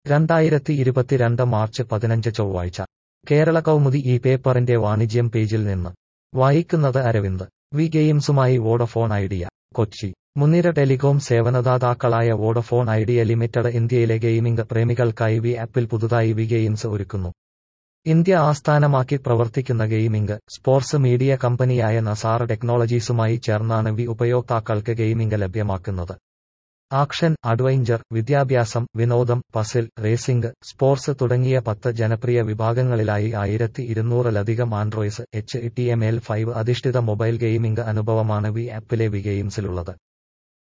രണ്ടായിരത്തി ഇരുപത്തിരണ്ട് മാർച്ച് പതിനഞ്ച് ചൊവ്വാഴ്ച കേരള കൗമുദി ഈ പേപ്പറിന്റെ വാണിജ്യം പേജിൽ നിന്ന് വായിക്കുന്നത് അരവിന്ദ് വി ഗെയിംസുമായി വോഡഫോൺ ഐഡിയ കൊച്ചി മുൻനിര ടെലികോം സേവനദാതാക്കളായ വോഡഫോൺ ഐഡിയ ലിമിറ്റഡ് ഇന്ത്യയിലെ ഗെയിമിംഗ് പ്രേമികൾക്കായി വി ആപ്പിൽ പുതുതായി വി ഗെയിംസ് ഒരുക്കുന്നു ഇന്ത്യ ആസ്ഥാനമാക്കി പ്രവർത്തിക്കുന്ന ഗെയിമിംഗ് സ്പോർട്സ് മീഡിയ കമ്പനിയായ നസാർ ടെക്നോളജീസുമായി ചേർന്നാണ് വി ഉപയോക്താക്കൾക്ക് ഗെയിമിംഗ് ലഭ്യമാക്കുന്നത് ആക്ഷൻ അഡ്വഞ്ചർ വിദ്യാഭ്യാസം വിനോദം പസിൽ റേസിംഗ് സ്പോർട്സ് തുടങ്ങിയ പത്ത് ജനപ്രിയ വിഭാഗങ്ങളിലായി ആയിരത്തി ഇരുന്നൂറിലധികം Android H T M L five അധിഷ്ഠിത മൊബൈൽ ഗെയിമിംഗ് അനുഭവമാണ് വി ആപ്പിലെ വി ഗെയിംസിലുള്ളത്